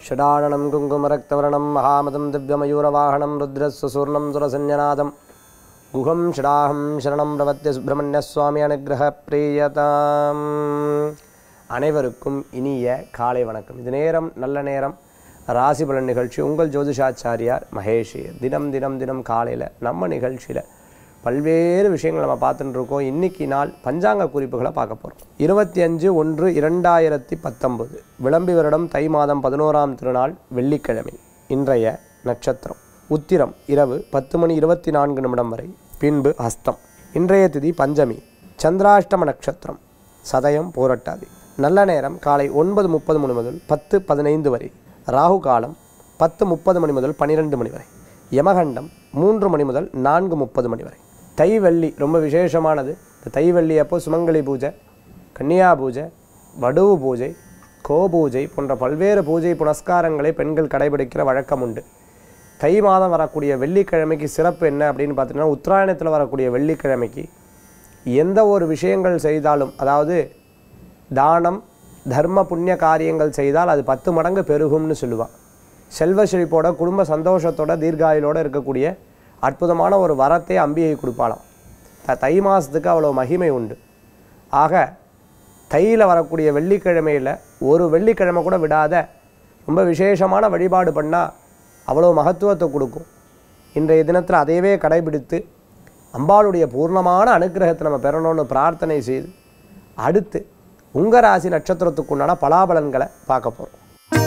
षडाननं कुङ्कुमरक्तवर्णं महामदं दिव्यमयूरवाहनं रुद्रस्वसूर्णं सुरसंज्ञनादं गुहं षडाहं शरणं प्रवத்திய சுப்பிரமணியசுவாமி அனுகிரக பிரியதாம் அனைவருக்கும் இனிய காலை வணக்கம் இது நேரம் நல்ல நேரம் ராசி பலன் நிகழ்ச்சி உங்கள் ஜோதிஷாச்சாரியார் மகேஷ் தினம் தினம் தினம் காலையில் நம்ம நிகழ்ச்சியில் பல்வேறு விஷயங்கள் நம்ம பார்த்துட்டு இருக்கோம் இன்னைக்கு நாள் பஞ்சாங்க குறிப்புகளை பார்க்க போகிறோம் இருபத்தி அஞ்சு ஒன்று இரண்டாயிரத்தி பத்தொன்பது விளம்பி வருடம் தை மாதம் பதினோராம் திருநாள் வெள்ளிக்கிழமை இன்றைய நட்சத்திரம் உத்திரம் இரவு பத்து மணி இருபத்தி நான்கு நிமிடம் வரை பின்பு ஹஸ்தம் இன்றைய திதி பஞ்சமி சந்திராஷ்டம நட்சத்திரம் சதயம் போரட்டாதி நல்ல நேரம் காலை ஒன்பது முப்பது மணி முதல் பத்து பதினைந்து வரை ராகு காலம் பத்து முப்பது மணி முதல் பன்னிரெண்டு மணி வரை யமகண்டம் மூன்று மணி முதல் நான்கு முப்பது மணி வரை தை வெள்ளி ரொம்ப விசேஷமானது இந்த தை வெள்ளி அப்போ சுமங்கலி பூஜை கன்னியா பூஜை வடுவு பூஜை கோபூஜை போன்ற பல்வேறு பூஜை புனஸ்காரங்களை பெண்கள் கடைபிடிக்கிற வழக்கம் உண்டு தை மாதம் வரக்கூடிய வெள்ளிக்கிழமைக்கு சிறப்பு என்ன அப்படின்னு பார்த்தீங்கன்னா உத்தராயணத்தில் வரக்கூடிய வெள்ளிக்கிழமைக்கு எந்த ஒரு விஷயங்கள் செய்தாலும் அதாவது தானம் தர்ம புண்ணிய காரியங்கள் செய்தால் அது பத்து மடங்கு பெருகும்னு சொல்லுவாள் செல்வ செழிப்போட குடும்ப சந்தோஷத்தோட தீர்காயுளோட இருக்கக்கூடிய அற்புதமான ஒரு வரத்தை அம்பியை கொடுப்பாளாம் த- தை மாதத்துக்கு அவ்வளோ மகிமை உண்டு ஆக தையில் வரக்கூடிய வெள்ளிக்கிழமையில் ஒரு வெள்ளிக்கிழமை கூட விடாத ரொம்ப விசேஷமான வழிபாடு பண்ணால் அவ்வளோ மகத்துவத்தை கொடுக்கும் இன்றைய தினத்தில் அதையவே கடைபிடித்து அம்பாளுடைய பூர்ணமான அனுக்கிரகத்தை நம்ம பெறணும்னு பிரார்த்தனை செய்து அடுத்து உங்கள் ராசி நட்சத்திரத்துக்குண்டான பலாபலன்களை பார்க்க போகிறோம்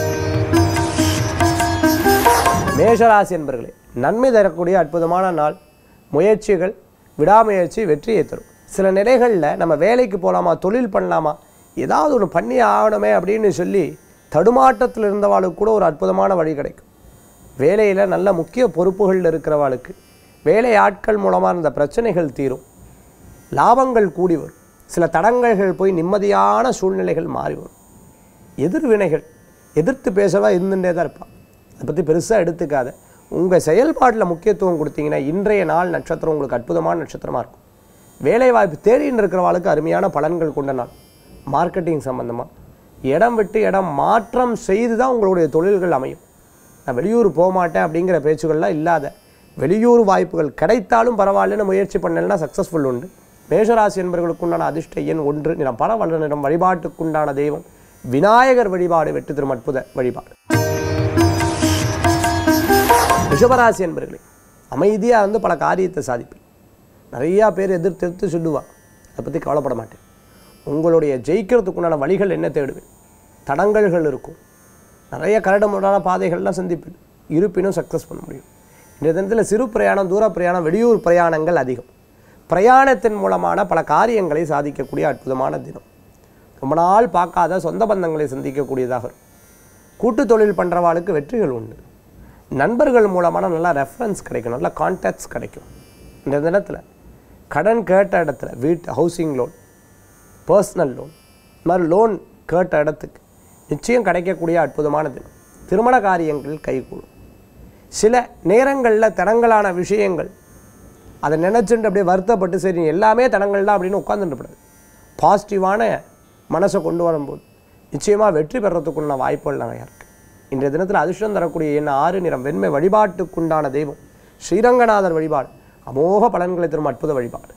மேஷராசி என்பர்களே நன்மை தரக்கூடிய அற்புதமான நாள் முயற்சிகள் விடாமுயற்சி வெற்றியை தரும் சில நிலைகளில் நம்ம வேலைக்கு போகலாமா தொழில் பண்ணலாமா ஏதாவது ஒன்று பண்ணி ஆகணுமே அப்படின்னு சொல்லி தடுமாற்றத்தில் இருந்தவாளுக்கு கூட ஒரு அற்புதமான வழி கிடைக்கும் வேலையில் நல்ல முக்கிய பொறுப்புகளில் இருக்கிறவாளுக்கு வேலை ஆட்கள் மூலமாக இருந்த பிரச்சனைகள் தீரும் லாபங்கள் கூடி வரும் சில தடங்கல்கள் போய் நிம்மதியான சூழ்நிலைகள் மாறி வரும் எதிர்வினைகள் எதிர்த்து பேசவா இருந்துட்டே தான் இருப்பான் அதை பற்றி பெருசாக எடுத்துக்காத உங்கள் செயல்பாட்டில் முக்கியத்துவம் கொடுத்தீங்கன்னா இன்றைய நாள் நட்சத்திரம் உங்களுக்கு அற்புதமான நட்சத்திரமாக இருக்கும் வேலைவாய்ப்பு தேடின்னு இருக்கிறவாளுக்கு அருமையான பலன்கள் கொண்ட நாள் மார்க்கெட்டிங் சம்மந்தமாக இடம் விட்டு இடம் மாற்றம் செய்து தான் உங்களுடைய தொழில்கள் அமையும் நான் வெளியூர் போக மாட்டேன் அப்படிங்கிற பேச்சுகள்லாம் இல்லாத வெளியூர் வாய்ப்புகள் கிடைத்தாலும் பரவாயில்லன்னு முயற்சி பண்ணலைன்னா சக்ஸஸ்ஃபுல் உண்டு மேஷராசி என்பவர்களுக்குண்டான அதிர்ஷ்ட எண் ஒன்று நிறம் பல வல்ல நிறம் வழிபாட்டுக்குண்டான தெய்வம் விநாயகர் வழிபாடு வெற்றி தரும் அற்புத வழிபாடு ரிஷபராசி என்பர்களே அமைதியாக வந்து பல காரியத்தை சாதிப்பேன் நிறையா பேர் எதிர்த்து எதிர்த்து சொல்லுவா அதை பற்றி கவலைப்பட மாட்டேன் உங்களுடைய ஜெயிக்கிறதுக்குண்டான வழிகள் என்ன தேடுவேன் தடங்கல்கள் இருக்கும் நிறைய கரடுமுரடான பாதைகள்லாம் சந்திப்பேன் இருப்பினும் சக்ஸஸ் பண்ண முடியும் இந்த தினத்தில் சிறு பிரயாணம் தூர பிரயாணம் வெளியூர் பிரயாணங்கள் அதிகம் பிரயாணத்தின் மூலமான பல காரியங்களை சாதிக்கக்கூடிய அற்புதமான தினம் ரொம்ப நாள் பார்க்காத சொந்த பந்தங்களை சந்திக்கக்கூடியதாக இருக்கும் கூட்டு தொழில் பண்ணுறவாளுக்கு வெற்றிகள் உண்டு நண்பர்கள் மூலமான நல்ல ரெஃபரன்ஸ் கிடைக்கும் நல்ல கான்டாக்ட்ஸ் கிடைக்கும் இந்த தினத்தில் கடன் கேட்ட இடத்துல வீட்டு ஹவுசிங் லோன் பர்சனல் லோன் இந்த மாதிரி லோன் கேட்ட இடத்துக்கு நிச்சயம் கிடைக்கக்கூடிய அற்புதமான தினம் திருமண காரியங்கள் கைகூடும் சில நேரங்களில் தடங்கலான விஷயங்கள் அதை நினச்சிட்டு அப்படியே வருத்தப்பட்டு சரி எல்லாமே தடங்கள் தான் அப்படின்னு உட்காந்துட்டுப்படாது பாசிட்டிவான மனசை கொண்டு வரும்போது நிச்சயமாக வெற்றி பெறத்துக்குண்டான வாய்ப்புகள் நிறையா இருக்குது இன்றைய தினத்தில் அதிர்ஷ்டம் தரக்கூடிய என்ன ஆறு நிறம் வெண்மை வழிபாட்டுக்குண்டான தெய்வம் ஸ்ரீரங்கநாதர் வழிபாடு அமோக பலன்களை தரும் அற்புத வழிபாடு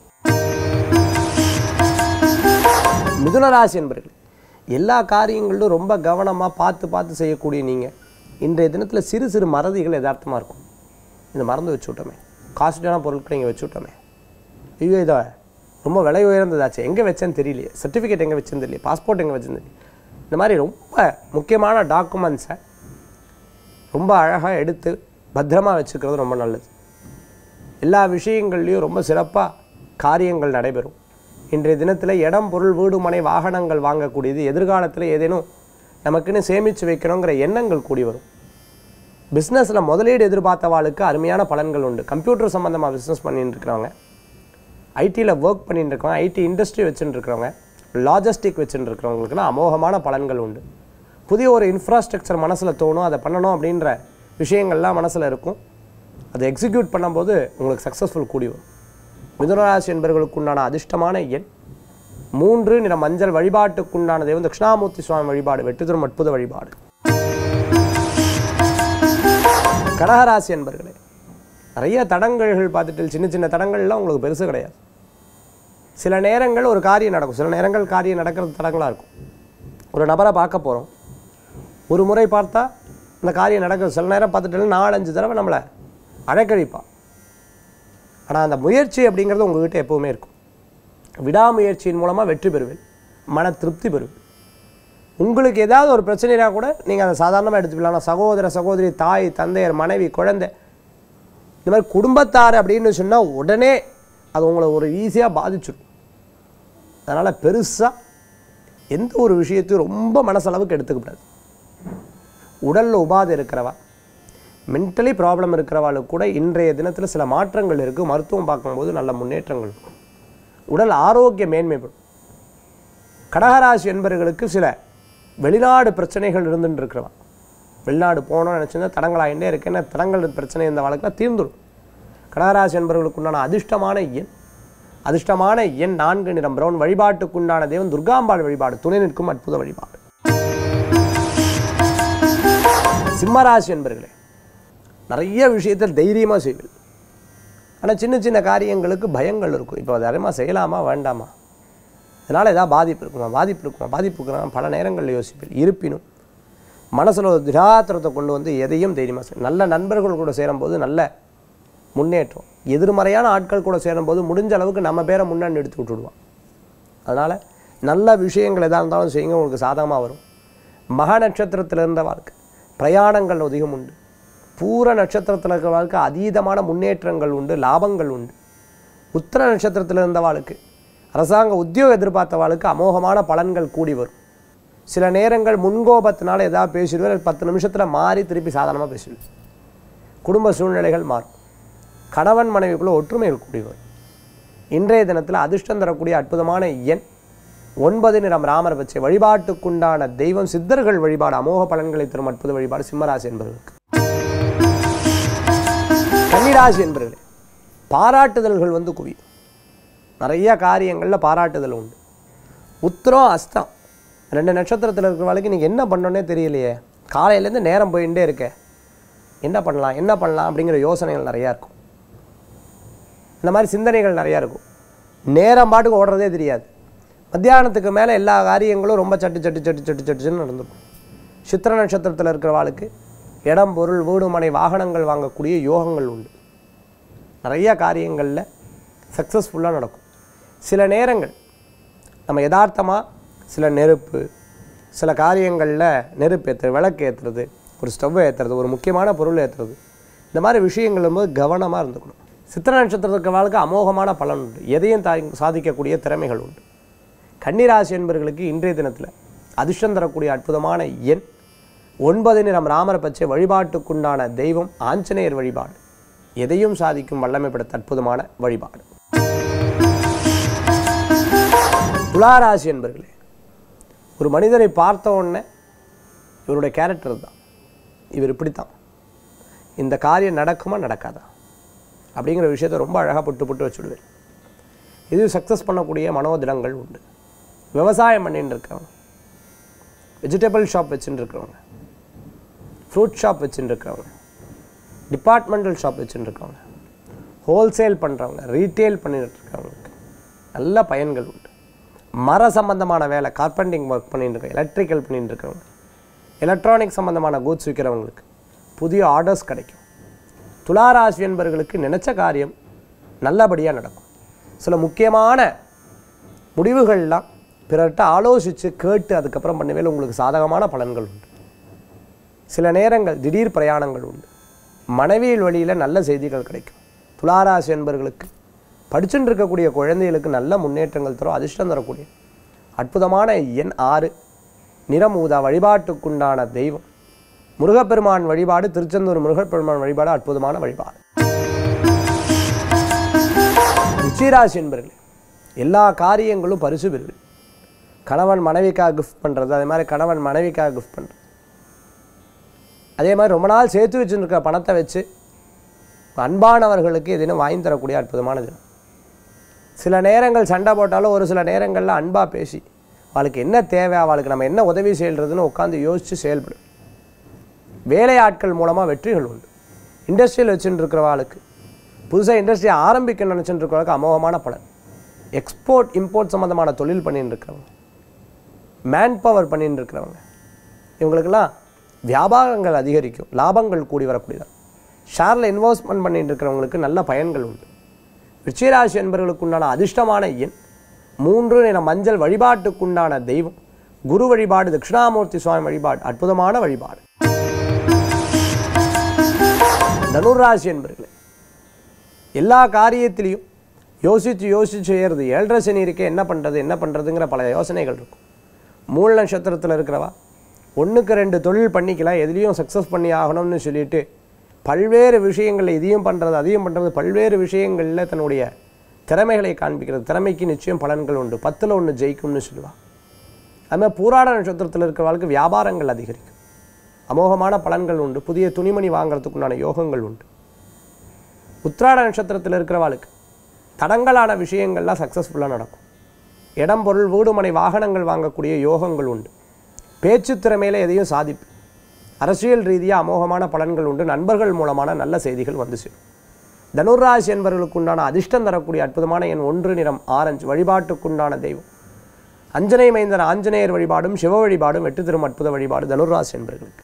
மிதுனராசி என்பர்கள் எல்லா காரியங்களிலும் ரொம்ப கவனமாக பார்த்து பார்த்து செய்யக்கூடிய நீங்கள் இன்றைய தினத்தில் சிறு சிறு மறதிகள் யதார்த்தமாக இருக்கும் இந்த மறந்து வச்சு விட்டோமே காஸ்ட்லியான பொருட்களை இங்கே வச்சு விட்டோமே ஐயோ இதை ரொம்ப விலை உயர்ந்ததாச்சு எங்கே வச்சேன்னு தெரியலையே சர்டிஃபிகேட் எங்கே வச்சேன்னு தெரியல பாஸ்போர்ட் எங்கே வச்சேன்னு தெரியல இந்த மாதிரி ரொம்ப முக்கியமான டாக்குமெண்ட்ஸை ரொம்ப அழகாக எடுத்து பத்திரமா வச்சுக்கிறது ரொம்ப நல்லது எல்லா விஷயங்கள்லையும் ரொம்ப சிறப்பாக காரியங்கள் நடைபெறும் இன்றைய தினத்தில் இடம் பொருள் வீடு மனை வாகனங்கள் வாங்கக்கூடியது எதிர்காலத்தில் ஏதேனும் நமக்குன்னு சேமித்து வைக்கணுங்கிற எண்ணங்கள் கூடி வரும் பிஸ்னஸில் முதலீடு எதிர்பார்த்தவாளுக்கு அருமையான பலன்கள் உண்டு கம்ப்யூட்டர் சம்மந்தமாக பிஸ்னஸ் பண்ணிட்டு இருக்கிறவங்க ஐடியில் ஒர்க் பண்ணிட்டு இருக்கிறவங்க ஐடி இண்டஸ்ட்ரி வச்சுட்டு இருக்கிறவங்க லாஜிஸ்டிக் வச்சுட்டு இருக்கிறவங்களுக்குலாம் அமோகமான பலன்கள் உண்டு புதிய ஒரு இன்ஃப்ராஸ்ட்ரக்சர் மனசில் தோணும் அதை பண்ணணும் அப்படின்ற விஷயங்கள்லாம் மனசில் இருக்கும் அதை எக்ஸிக்யூட் பண்ணும்போது உங்களுக்கு சக்ஸஸ்ஃபுல் கூடி வரும் மிதுனராசி என்பவர்களுக்குண்டான அதிர்ஷ்டமான எண் மூன்று நிற மஞ்சள் வழிபாட்டுக்குண்டான தெய்வம் தட்சிணாமூர்த்தி சுவாமி வழிபாடு வெற்றி தரும் அற்புத வழிபாடு கடகராசி என்பர்களே நிறைய தடங்கல்கள் பார்த்துட்டு சின்ன சின்ன தடங்கள்லாம் உங்களுக்கு பெருசு கிடையாது சில நேரங்கள் ஒரு காரியம் நடக்கும் சில நேரங்கள் காரியம் நடக்கிறது தடங்களாக இருக்கும் ஒரு நபரை பார்க்க போகிறோம் ஒரு முறை பார்த்தா இந்த காரியம் நடக்குது சில நேரம் பார்த்துட்டு நாலஞ்சு தடவை நம்மளை அழைக்கழிப்பா ஆனால் அந்த முயற்சி அப்படிங்கிறது உங்ககிட்ட எப்போவுமே இருக்கும் விடாமுயற்சியின் மூலமாக வெற்றி பெறுவேன் மன திருப்தி பெறுவேன் உங்களுக்கு ஏதாவது ஒரு பிரச்சனைனா கூட நீங்கள் அதை சாதாரணமாக எடுத்துக்கலாம் ஆனால் சகோதர சகோதரி தாய் தந்தையர் மனைவி குழந்தை இந்த மாதிரி குடும்பத்தார் அப்படின்னு சொன்னால் உடனே அது உங்களை ஒரு ஈஸியாக பாதிச்சிடும் அதனால் பெருசாக எந்த ஒரு விஷயத்தையும் ரொம்ப மனசளவுக்கு எடுத்துக்கக்கூடாது உடலில் உபாதை இருக்கிறவா மென்டலி ப்ராப்ளம் இருக்கிறவாளுக்கு கூட இன்றைய தினத்தில் சில மாற்றங்கள் இருக்குது மருத்துவம் பார்க்கும்போது நல்ல முன்னேற்றங்கள் இருக்கும் உடல் ஆரோக்கிய மேன்மைப்படும் கடகராசி என்பவர்களுக்கு சில வெளிநாடு பிரச்சனைகள் இருந்துட்டு இருக்கிறவா வெளிநாடு போகணும்னு நினச்சிருந்தா தடங்களாகிட்டே இருக்கு ஏன்னா தடங்கள் பிரச்சனை இந்த வழக்கில் தீர்ந்துடும் கடகராசி என்பவர்களுக்கு உண்டான அதிர்ஷ்டமான எண் அதிர்ஷ்டமான எண் நான்கு நிறம் பிரவுன் வழிபாட்டுக்குண்டான தெய்வம் துர்காம்பாள் வழிபாடு துணை நிற்கும் அற்புத வழிபாடு சிம்மராசி என்பர்களே நிறைய விஷயத்தில் தைரியமாக செய்வீர்கள் ஆனால் சின்ன சின்ன காரியங்களுக்கு பயங்கள் இருக்கும் இப்போ தைரியமாக செய்யலாமா வேண்டாமா இதனால் ஏதாவது பாதிப்பு இருக்குமா பாதிப்பு இருக்குமா பாதிப்பு இருக்குமா பல நேரங்களில் யோசிப்பேன் இருப்பினும் மனசில் ஒரு திடாத்திரத்தை கொண்டு வந்து எதையும் தைரியமாக செய்யும் நல்ல நண்பர்கள் கூட சேரும்போது நல்ல முன்னேற்றம் எதிர்மறையான ஆட்கள் கூட சேரும்போது முடிஞ்ச அளவுக்கு நம்ம பேரை முன்னாடி எடுத்து விட்டுடுவான் அதனால் நல்ல விஷயங்கள் எதாக இருந்தாலும் செய்யுங்க உங்களுக்கு சாதகமாக வரும் மக நட்சத்திரத்தில் இருந்த வாழ்க்கை பிரயாணங்கள் அதிகம் உண்டு பூர நட்சத்திரத்தில் இருக்கிற வாழ்க்கை அதீதமான முன்னேற்றங்கள் உண்டு லாபங்கள் உண்டு உத்திர நட்சத்திரத்தில் இருந்த வாழ்க்கை அரசாங்க உத்தியோகம் எதிர்பார்த்த வாழ்க்கை அமோகமான பலன்கள் கூடி வரும் சில நேரங்கள் முன்கோபத்தினால ஏதாவது பேசிடுவேன் பத்து நிமிஷத்தில் மாறி திருப்பி சாதாரணமாக பேசிடுவேன் குடும்ப சூழ்நிலைகள் மாறும் கணவன் மனைவிக்குள்ள ஒற்றுமைகள் கூடி வரும் இன்றைய தினத்தில் அதிர்ஷ்டம் தரக்கூடிய அற்புதமான எண் ஒன்பது நிறம் ராமர் பச்சை வழிபாட்டுக்குண்டான தெய்வம் சித்தர்கள் வழிபாடு அமோக பலன்களை தரும் அற்புத வழிபாடு சிம்மராசி என்பவர்களுக்கு கன்னிராசி என்பவர்களே பாராட்டுதல்கள் வந்து குவியும் நிறைய காரியங்களில் பாராட்டுதல் உண்டு உத்திரம் அஸ்தம் ரெண்டு நட்சத்திரத்தில் இருக்கிற வரைக்கும் நீங்கள் என்ன பண்ணோன்னே தெரியலையே காலையிலேருந்து நேரம் போயிட்டே இருக்க என்ன பண்ணலாம் என்ன பண்ணலாம் அப்படிங்கிற யோசனைகள் நிறையா இருக்கும் இந்த மாதிரி சிந்தனைகள் நிறையா இருக்கும் நேரம் பாட்டுக்கு ஓடுறதே தெரியாது மத்தியானத்துக்கு மேலே எல்லா காரியங்களும் ரொம்ப சட்டு சட்டு சட்டு சட்டு சட்டுன்னு நடந்துடும் சித்திர நட்சத்திரத்தில் இருக்கிற வாழ்க்கை இடம் பொருள் வீடு மனை வாகனங்கள் வாங்கக்கூடிய யோகங்கள் உண்டு நிறைய காரியங்களில் சக்ஸஸ்ஃபுல்லாக நடக்கும் சில நேரங்கள் நம்ம யதார்த்தமாக சில நெருப்பு சில காரியங்களில் நெருப்பு ஏற்றுறது விளக்கு ஏற்றுறது ஒரு ஸ்டவ் ஏற்றுறது ஒரு முக்கியமான பொருள் ஏற்றுறது இந்த மாதிரி விஷயங்கள் போது கவனமாக இருந்துக்கணும் சித்திர நட்சத்திரத்துக்கு வாழ்க்கை அமோகமான பலன் உண்டு எதையும் தா சாதிக்கக்கூடிய திறமைகள் உண்டு கன்னிராசி என்பவர்களுக்கு இன்றைய தினத்தில் அதிர்ஷ்டம் தரக்கூடிய அற்புதமான எண் ஒன்பது நிறம் ராமர் பச்சை வழிபாட்டுக்குண்டான தெய்வம் ஆஞ்சநேயர் வழிபாடு எதையும் சாதிக்கும் வல்லமை படைத்த அற்புதமான வழிபாடு துளாராசி என்பர்களே ஒரு மனிதரை பார்த்த உடனே இவருடைய கேரக்டர் தான் இவர் இப்படித்தான் இந்த காரியம் நடக்குமா நடக்காதா அப்படிங்கிற விஷயத்தை ரொம்ப அழகாக புட்டு புட்டு வச்சுடுவேன் இது சக்ஸஸ் பண்ணக்கூடிய மனோதிடங்கள் உண்டு விவசாயம் பண்ணிட்டு இருக்கிறவங்க வெஜிடபிள் ஷாப் வச்சுட்டு இருக்கிறவங்க ஃப்ரூட் ஷாப் வச்சுட்டு இருக்கிறவங்க டிபார்ட்மெண்டல் ஷாப் வச்சுட்டு இருக்கவங்க ஹோல்சேல் பண்ணுறவங்க ரீட்டெயில் பண்ணிட்டு இருக்கவங்களுக்கு நல்ல பயன்கள் உண்டு மர சம்பந்தமான வேலை கார்பெண்டிங் ஒர்க் பண்ணிட்டு இருக்க எலக்ட்ரிக்கல் பண்ணிட்டு இருக்கிறவங்க எலக்ட்ரானிக் சம்பந்தமான கூட்ஸ் விற்கிறவங்களுக்கு புதிய ஆர்டர்ஸ் கிடைக்கும் துளாராசி என்பவர்களுக்கு நினைச்ச காரியம் நல்லபடியாக நடக்கும் சில முக்கியமான முடிவுகள்லாம் பிறர்கிட்ட ஆலோசித்து கேட்டு அதுக்கப்புறம் பண்ணவேல உங்களுக்கு சாதகமான பலன்கள் உண்டு சில நேரங்கள் திடீர் பிரயாணங்கள் உண்டு மனைவியல் வழியில் நல்ல செய்திகள் கிடைக்கும் துளாராசி என்பவர்களுக்கு படிச்சுட்டு இருக்கக்கூடிய குழந்தைகளுக்கு நல்ல முன்னேற்றங்கள் தரும் அதிர்ஷ்டம் தரக்கூடிய அற்புதமான எண் ஆறு நிறமூதா வழிபாட்டுக்குண்டான தெய்வம் முருகப்பெருமான் வழிபாடு திருச்செந்தூர் முருகப்பெருமான் வழிபாடு அற்புதமான வழிபாடு ருச்சிராசி என்பர்களே எல்லா காரியங்களும் பரிசு பெறுவீர்கள் கணவன் மனைவிக்காக கிஃப்ட் பண்ணுறது அதே மாதிரி கணவன் மனைவிக்காக கிஃப்ட் பண்ணுறது அதே மாதிரி ரொம்ப நாள் சேர்த்து வச்சுருக்க பணத்தை வச்சு அன்பானவர்களுக்கு எதுவும் வாங்கி தரக்கூடிய அற்புதமான தினம் சில நேரங்கள் சண்டை போட்டாலும் ஒரு சில நேரங்களில் அன்பாக பேசி அவளுக்கு என்ன தேவை அவளுக்கு நம்ம என்ன உதவி செய்கிறதுன்னு உட்காந்து யோசித்து செயல்படும் வேலையாட்கள் மூலமாக வெற்றிகள் உண்டு இண்டஸ்ட்ரியில் வச்சுட்டு இருக்கிறவாளுக்கு புதுசாக இண்டஸ்ட்ரியை ஆரம்பிக்க நினச்சிட்டு இருக்கிறவளுக்கு அமோகமான பலன் எக்ஸ்போர்ட் இம்போர்ட் சம்மந்தமான தொழில் பண்ணிட்டு இருக்கிறவங்க மேன் பவர் பண்ணிட்டு இருக்கிறவங்க இவங்களுக்கெல்லாம் வியாபாரங்கள் அதிகரிக்கும் லாபங்கள் கூடி வரக்கூடியது ஷேரில் இன்வெஸ்ட்மெண்ட் பண்ணிட்டு இருக்கிறவங்களுக்கு நல்ல பயன்கள் உண்டு விருச்சிகராசி என்பவர்களுக்கு உண்டான அதிர்ஷ்டமான எண் மூன்று நிற மஞ்சள் வழிபாட்டுக்குண்டான தெய்வம் குரு வழிபாடு தட்சிணாமூர்த்தி சுவாமி வழிபாடு அற்புதமான வழிபாடு தனுராசி என்பர்களே எல்லா காரியத்திலையும் யோசித்து யோசித்து செய்கிறது ஏழரை சனி இருக்கே என்ன பண்ணுறது என்ன பண்ணுறதுங்கிற பல யோசனைகள் இருக்கும் மூல நட்சத்திரத்தில் இருக்கிறவா ஒன்றுக்கு ரெண்டு தொழில் பண்ணிக்கலாம் எதுலேயும் சக்ஸஸ் பண்ணி ஆகணும்னு சொல்லிட்டு பல்வேறு விஷயங்களில் இதையும் பண்ணுறது அதையும் பண்ணுறது பல்வேறு விஷயங்களில் தன்னுடைய திறமைகளை காண்பிக்கிறது திறமைக்கு நிச்சயம் பலன்கள் உண்டு பத்தில் ஒன்று ஜெயிக்கும்னு சொல்லுவாள் அதுமாதிரி பூராட நட்சத்திரத்தில் இருக்கிறவர்களுக்கு வியாபாரங்கள் அதிகரிக்கும் அமோகமான பலன்கள் உண்டு புதிய துணிமணி வாங்குறதுக்குண்டான யோகங்கள் உண்டு உத்திராட நட்சத்திரத்தில் இருக்கிறவாளுக்கு தடங்கலான விஷயங்கள்லாம் சக்ஸஸ்ஃபுல்லாக நடக்கும் இடம் பொருள் வீடு மனை வாகனங்கள் வாங்கக்கூடிய யோகங்கள் உண்டு பேச்சு திறமையில் எதையும் சாதிப்பு அரசியல் ரீதியாக அமோகமான பலன்கள் உண்டு நண்பர்கள் மூலமான நல்ல செய்திகள் வந்து சேரும் தனுராசி என்பவர்களுக்கு உண்டான அதிர்ஷ்டம் தரக்கூடிய அற்புதமான என் ஒன்று நிறம் ஆரஞ்சு வழிபாட்டுக்குண்டான தெய்வம் அஞ்சனை மைந்தன் ஆஞ்சநேயர் வழிபாடும் சிவ வழிபாடும் வெற்றி தரும் அற்புத வழிபாடு தனுராசி என்பவர்களுக்கு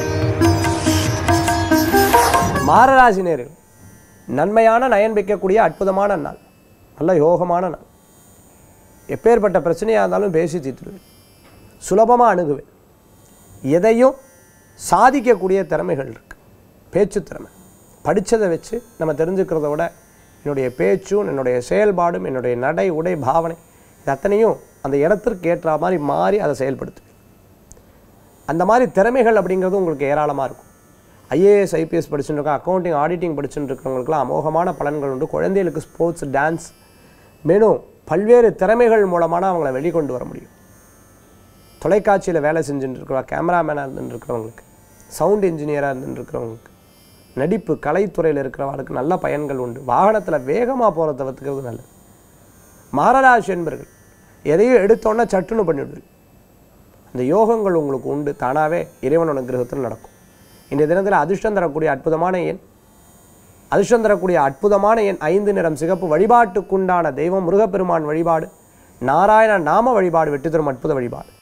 மாரராசி நேர்கள் நன்மையான நயன் வைக்கக்கூடிய அற்புதமான நாள் நல்ல யோகமான நாள் எப்பேற்பட்ட பிரச்சனையாக இருந்தாலும் பேசி தீர்த்துடுவேன் சுலபமாக அணுகுவேன் எதையும் சாதிக்கக்கூடிய திறமைகள் இருக்கு பேச்சு திறமை படித்ததை வச்சு நம்ம தெரிஞ்சுக்கிறத விட என்னுடைய பேச்சும் என்னுடைய செயல்பாடும் என்னுடைய நடை உடை பாவனை இது அத்தனையும் அந்த இடத்திற்கு ஏற்ற மாதிரி மாறி அதை செயல்படுத்துவேன் அந்த மாதிரி திறமைகள் அப்படிங்கிறது உங்களுக்கு ஏராளமாக இருக்கும் ஐஏஎஸ் ஐபிஎஸ் படிச்சுட்டு இருக்கோம் அக்கௌண்டிங் ஆடிட்டிங் படிச்சுட்டு இருக்கிறவங்களுக்குலாம் அமோகமான பலன்கள் உண்டு குழந்தைகளுக்கு ஸ்போர்ட்ஸ் டான்ஸ் மேலும் பல்வேறு திறமைகள் மூலமான அவங்கள வெளிக்கொண்டு வர முடியும் தொலைக்காட்சியில் வேலை செஞ்சுட்டு இருக்கிறவங்க கேமராமேனாக இருந்துட்டு இருக்கிறவங்களுக்கு சவுண்ட் இன்ஜினியராக இருந்துட்டு இருக்கிறவங்களுக்கு நடிப்பு கலைத்துறையில் இருக்கிறவங்களுக்கு நல்ல பயன்கள் உண்டு வாகனத்தில் வேகமாக போகிற தவிர்த்துக்கிறது நல்லது மாரராசி என்பர்கள் எதையும் எடுத்தோன்னே சட்டுன்னு பண்ணிவிடுது அந்த யோகங்கள் உங்களுக்கு உண்டு தானாகவே இறைவன் அனுகிரகத்தில் நடக்கும் இன்றைய தினத்தில் அதிர்ஷ்டம் தரக்கூடிய அற்புதமான எண் அதிர்ஷ்டம் தரக்கூடிய அற்புதமான எண் ஐந்து நிறம் சிகப்பு வழிபாட்டுக்குண்டான தெய்வம் முருகப்பெருமான் வழிபாடு நாராயண நாம வழிபாடு வெற்றி தரும் அற்புத வழிபாடு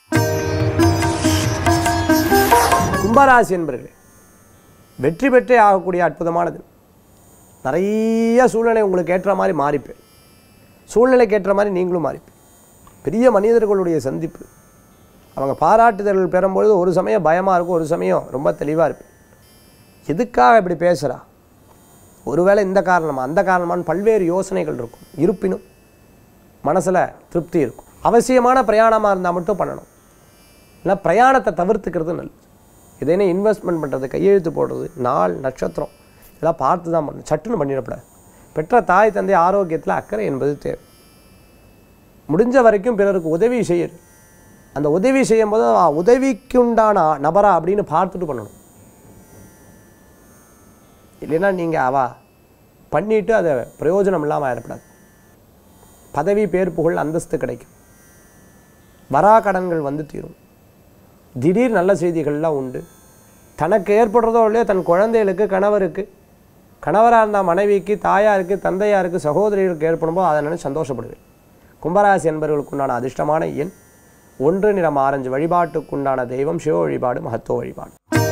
கும்பராசி என்பர்களே வெற்றி பெற்றே ஆகக்கூடிய அற்புதமானது நிறைய சூழ்நிலை உங்களுக்கு ஏற்ற மாதிரி மாறிப்பேன் சூழ்நிலைக்கு ஏற்ற மாதிரி நீங்களும் மாறிப்பேன் பெரிய மனிதர்களுடைய சந்திப்பு அவங்க பாராட்டுதல்கள் பெறும்பொழுது ஒரு சமயம் பயமாக இருக்கும் ஒரு சமயம் ரொம்ப தெளிவாக இருப்பேன் எதுக்காக இப்படி பேசுகிறா ஒருவேளை இந்த காரணமா அந்த காரணமான்னு பல்வேறு யோசனைகள் இருக்கும் இருப்பினும் மனசில் திருப்தி இருக்கும் அவசியமான பிரயாணமாக இருந்தால் மட்டும் பண்ணணும் இல்லை பிரயாணத்தை தவிர்த்துக்கிறது நல்லது இதேனே இன்வெஸ்ட்மெண்ட் பண்ணுறது கையெழுத்து போடுறது நாள் நட்சத்திரம் இதெல்லாம் பார்த்து தான் பண்ணணும் சட்டுன்னு பண்ணிடக்கூடாது பெற்ற தாய் தந்தை ஆரோக்கியத்தில் அக்கறை என்பது தேவை முடிஞ்ச வரைக்கும் பிறருக்கு உதவி செய்யறது அந்த உதவி செய்யும்போது ஆ, உதவிக்குண்டான நபரா அப்படின்னு பார்த்துட்டு பண்ணணும் இல்லைன்னா நீங்கள் அவ பண்ணிட்டு அதை பிரயோஜனம் இல்லாமல் ஆயிடக்கூடாது பதவி பேர் புகழ் அந்தஸ்து கிடைக்கும் வரா கடன்கள் வந்து தீரும் திடீர் நல்ல செய்திகள்லாம் உண்டு தனக்கு ஏற்படுறதோ இல்லையோ தன் குழந்தைகளுக்கு கணவருக்கு கணவராக இருந்தால் மனைவிக்கு தாயாருக்கு தந்தையாருக்கு சகோதரிகளுக்கு ஏற்படும்போது அதை நினைச்சு சந்தோஷப்படுவேன் கும்பராசி என்பவர்களுக்கு உண்டான அதிர்ஷ்டமான எண் ஒன்று நிறம் ஆரஞ்சு வழிபாட்டுக்குண்டான தெய்வம் சிவ வழிபாடு மகத்துவ வழிபாடு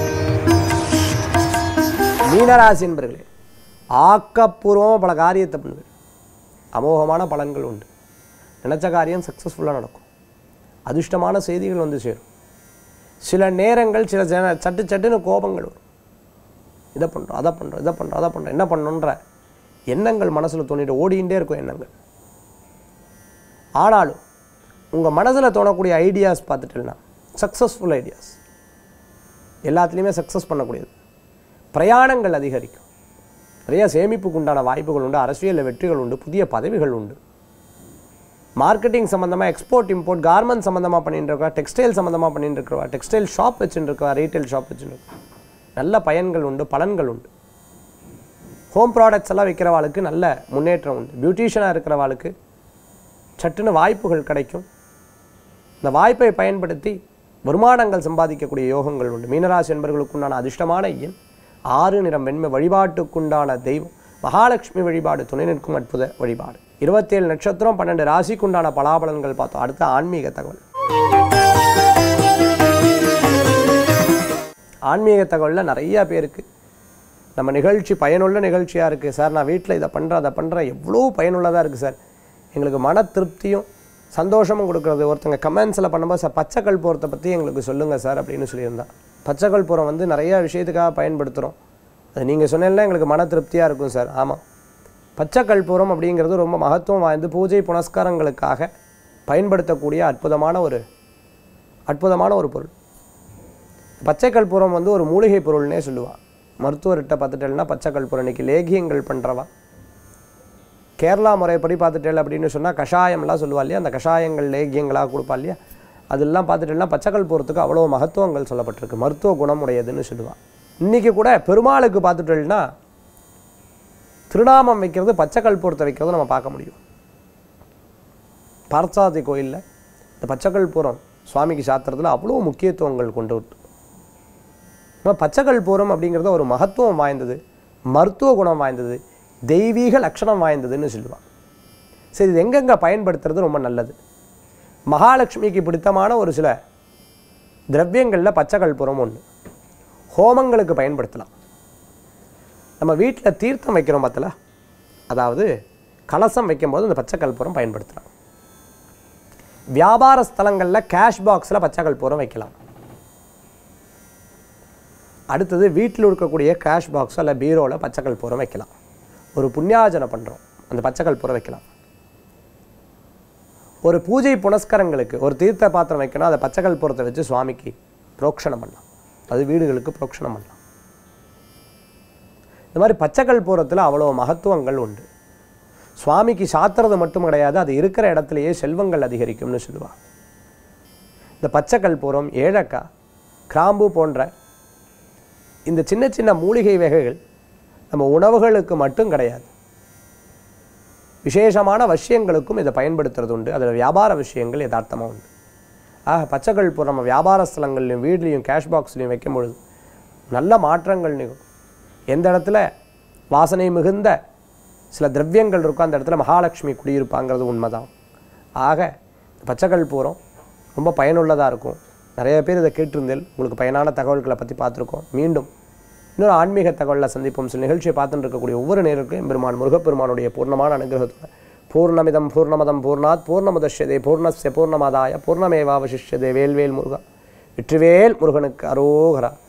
மீனராசி என்பர்களே ஆக்கப்பூர்வமாக பல காரியத்தை பண்ணுவேன் அமோகமான பலன்கள் உண்டு நினச்ச காரியம் சக்ஸஸ்ஃபுல்லாக நடக்கும் அதிர்ஷ்டமான செய்திகள் வந்து சேரும் சில நேரங்கள் சில ஜன சட்டு சட்டுன்னு கோபங்கள் வரும் இதை பண்ணுறோம் அதை பண்ணுறோம் இதை பண்ணுறோம் அதை பண்ணுறோம் என்ன பண்ணணுன்ற எண்ணங்கள் மனசில் தோண்டிட்டு ஓடிக்கிட்டே இருக்கும் எண்ணங்கள் ஆனாலும் உங்கள் மனசில் தோணக்கூடிய ஐடியாஸ் பார்த்துட்டீங்கன்னா சக்ஸஸ்ஃபுல் ஐடியாஸ் எல்லாத்துலேயுமே சக்ஸஸ் பண்ணக்கூடியது பிரயாணங்கள் அதிகரிக்கும் நிறைய சேமிப்புக்கு உண்டான வாய்ப்புகள் உண்டு அரசியலில் வெற்றிகள் உண்டு புதிய பதவிகள் உண்டு மார்க்கெட்டிங் சம்மந்தமாக எக்ஸ்போர்ட் இம்போர்ட் கார்மெண்ட் சம்மந்தமாக பண்ணிட்டு இருக்கா டெக்ஸ்டைல் சம்மந்தமாக பண்ணிட்டு இருக்கா டெக்ஸ்டைல் ஷாப் வச்சுட்டு இருக்கா ரீட்டைல் ஷாப் வச்சுட்டு இருக்கா நல்ல பயன்கள் உண்டு பலன்கள் உண்டு ஹோம் ப்ராடக்ட்ஸ் எல்லாம் விற்கிறவாளுக்கு நல்ல முன்னேற்றம் உண்டு பியூட்டிஷியனாக இருக்கிறவாளுக்கு சட்டுன்னு வாய்ப்புகள் கிடைக்கும் இந்த வாய்ப்பை பயன்படுத்தி வருமானங்கள் சம்பாதிக்கக்கூடிய யோகங்கள் உண்டு மீனராசி என்பவர்களுக்கு உண்டான அதிர்ஷ்டமான எண் ஆறு நிறம் வெண்மை வழிபாட்டுக்குண்டான தெய்வம் மகாலட்சுமி வழிபாடு துணை நிற்கும் அற்புத வழிபாடு இருபத்தேழு நட்சத்திரம் பன்னெண்டு ராசிக்குண்டான பலாபலன்கள் பார்த்தோம் அடுத்த ஆன்மீக தகவல் ஆன்மீக தகவலில் நிறைய பேருக்கு நம்ம நிகழ்ச்சி பயனுள்ள நிகழ்ச்சியாக இருக்குது சார் நான் வீட்டில் இதை பண்ணுறேன் அதை பண்ணுறேன் எவ்வளோ பயனுள்ளதாக இருக்குது சார் எங்களுக்கு மன திருப்தியும் சந்தோஷமும் கொடுக்குறது ஒருத்தங்க கமெண்ட்ஸில் பண்ணும்போது சார் பச்சை கற்பூரத்தை பற்றி எங்களுக்கு சொல்லுங்கள் சார் அப்படின்னு சொல்லியிருந்தா பச்சை கற்பூரம் வந்து நிறைய விஷயத்துக்காக பயன்படுத்துகிறோம் அது நீங்கள் சொன்னீங்கன்னா எங்களுக்கு மன திருப்தியாக இருக்கும் சார் ஆமாம் பச்சை கற்பூரம் அப்படிங்கிறது ரொம்ப மகத்துவம் வாய்ந்து பூஜை புனஸ்காரங்களுக்காக பயன்படுத்தக்கூடிய அற்புதமான ஒரு அற்புதமான ஒரு பொருள் பச்சை கற்பூரம் வந்து ஒரு மூலிகை பொருள்னே சொல்லுவாள் மருத்துவர்கிட்ட பார்த்துட்டேன்னா பச்சை கற்பூரம் இன்னைக்கு லேகியங்கள் பண்ணுறவா கேரளா முறைப்படி பார்த்துட்டேல் அப்படின்னு சொன்னால் கஷாயம்லாம் சொல்லுவா இல்லையா அந்த கஷாயங்கள் லேகியங்களாக கொடுப்பா இல்லையா அதெல்லாம் பார்த்துட்டேன்னா பச்சை கற்பூரத்துக்கு அவ்வளோ மகத்துவங்கள் சொல்லப்பட்டிருக்கு மருத்துவ குணம் உடையதுன்னு சொல்லுவாள் இன்றைக்கி கூட பெருமாளுக்கு பார்த்துட்டேன்னா திருநாமம் வைக்கிறது பச்சை கற்பூரத்தை வைக்கிறத நம்ம பார்க்க முடியும் பார்த்தசாரதி கோயிலில் இந்த பச்சை கற்பூரம் சுவாமிக்கு சாத்திரத்தில் அவ்வளோ முக்கியத்துவங்கள் கொண்டு விட்டு நம்ம பச்சை கற்பூரம் அப்படிங்கிறது ஒரு மகத்துவம் வாய்ந்தது மருத்துவ குணம் வாய்ந்தது தெய்வீக லட்சணம் வாய்ந்ததுன்னு சொல்லுவாள் சரி இது எங்கெங்கே பயன்படுத்துறது ரொம்ப நல்லது மகாலட்சுமிக்கு பிடித்தமான ஒரு சில திரவியங்களில் பச்சை கற்பூரம் ஒன்று ஹோமங்களுக்கு பயன்படுத்தலாம் நம்ம வீட்டில் தீர்த்தம் வைக்கிறோம் பார்த்தல அதாவது கலசம் வைக்கும்போது இந்த பச்சை கற்பூரம் பயன்படுத்தலாம் வியாபார ஸ்தலங்களில் கேஷ் பாக்ஸில் பச்சை கற்பூரம் வைக்கலாம் அடுத்தது வீட்டில் இருக்கக்கூடிய கேஷ் பாக்ஸோ இல்லை பீரோவில் பச்சை கற்பூரம் வைக்கலாம் ஒரு புண்ணியாஜனை பண்ணுறோம் அந்த பச்சை கற்பூரம் வைக்கலாம் ஒரு பூஜை புனஸ்கரங்களுக்கு ஒரு தீர்த்த பாத்திரம் வைக்கணும் அதை பச்சை கற்பூரத்தை வச்சு சுவாமிக்கு புரோக்ஷணம் பண்ணலாம் அது வீடுகளுக்கு புரோக்ஷணம் பண்ணலாம் இந்த மாதிரி பச்சை கற்பூரத்தில் அவ்வளோ மகத்துவங்கள் உண்டு சுவாமிக்கு சாத்துறது மட்டும் கிடையாது அது இருக்கிற இடத்துலையே செல்வங்கள் அதிகரிக்கும்னு சொல்லுவாள் இந்த பச்சை கற்பூரம் ஏழக்காய் கிராம்பு போன்ற இந்த சின்ன சின்ன மூலிகை வகைகள் நம்ம உணவுகளுக்கு மட்டும் கிடையாது விசேஷமான விஷயங்களுக்கும் இதை பயன்படுத்துறது உண்டு அதில் வியாபார விஷயங்கள் யதார்த்தமாக உண்டு ஆக பச்சை கற்பூரம் நம்ம வியாபார ஸ்தலங்கள்லையும் வீட்லேயும் கேஷ் பாக்ஸ்லையும் வைக்கும் பொழுது நல்ல மாற்றங்கள் நிகழும் எந்த இடத்துல வாசனை மிகுந்த சில திரவியங்கள் இருக்கோ அந்த இடத்துல மகாலட்சுமி குடியிருப்பாங்கிறது உண்மைதான் ஆக பச்சை கற்பூரம் ரொம்ப பயனுள்ளதாக இருக்கும் நிறைய பேர் இதை கேட்டிருந்தேன் உங்களுக்கு பயனான தகவல்களை பற்றி பார்த்துருக்கோம் மீண்டும் இன்னொரு ஆன்மீக தகவலில் சந்திப்போம் சில நிகழ்ச்சியை பார்த்துட்டு இருக்கக்கூடிய ஒவ்வொரு நேருக்கும் பெருமான் முருகப்பெருமானுடைய பூர்ணமான அனுகிரகத்தோட பூர்ணமிதம் பூர்ணமதம் பூர்ணாத் பூர்ணமுதஷ்யதே பூர்ணஸ்ய பூர்ணமாதாய பூர்ணமேவாவசிஷ்யதே வேல்வேல் முருகா வெற்றிவேல் முருகனுக்கு அரோகரா